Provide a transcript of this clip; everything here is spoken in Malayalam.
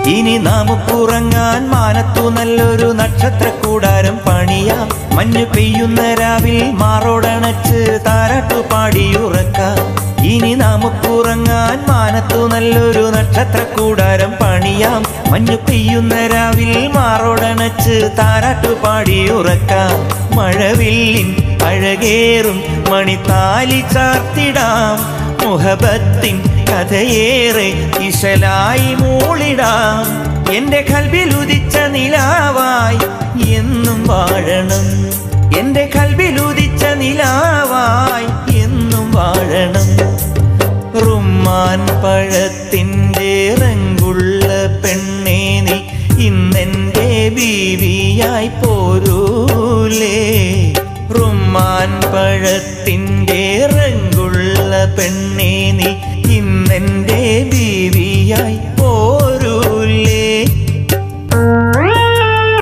ഇനി നമുക്കുറങ്ങാൻ മാനത്തു നല്ലൊരു നക്ഷത്ര കൂടാരം പണിയാം മഞ്ഞ് പെയ്യുന്ന രാവിൽ മാറോടണച്ച് താരാട്ടു പാടിയുറക്കാം ഇനി നമുക്കുറങ്ങാൻ മാനത്തു നല്ലൊരു നക്ഷത്ര കൂടാരം പണിയാം മഞ്ഞ് പെയ്യുന്ന രാവിൽ മാറോടണച്ച് താരാട്ടു പാടിയുറക്കാം മഴവില്ലിൻ അഴകേറും മണിത്താലി ചാർത്തിടാം മുഹബത്തിൻ കഥയേറെ ഇശലായി മൂളിടാം എന്റെ കൽബിൽ ഉദിച്ച നിലാവായി എന്നും വാഴണം എന്റെ കൽബിൽ ഉദിച്ച നിലാവായി എന്നും വാഴണം റുമ്മാൻ പഴത്തിൻ്റെ റങ്കുള്ള പെണ്ണേ നീ ഇന്നെൻ്റെ ബീവിയായി പോരൂലേ റുമ്മാൻ പഴത്തിൻ്റെ റങ്കുള്ള പെണ്ണേ നീ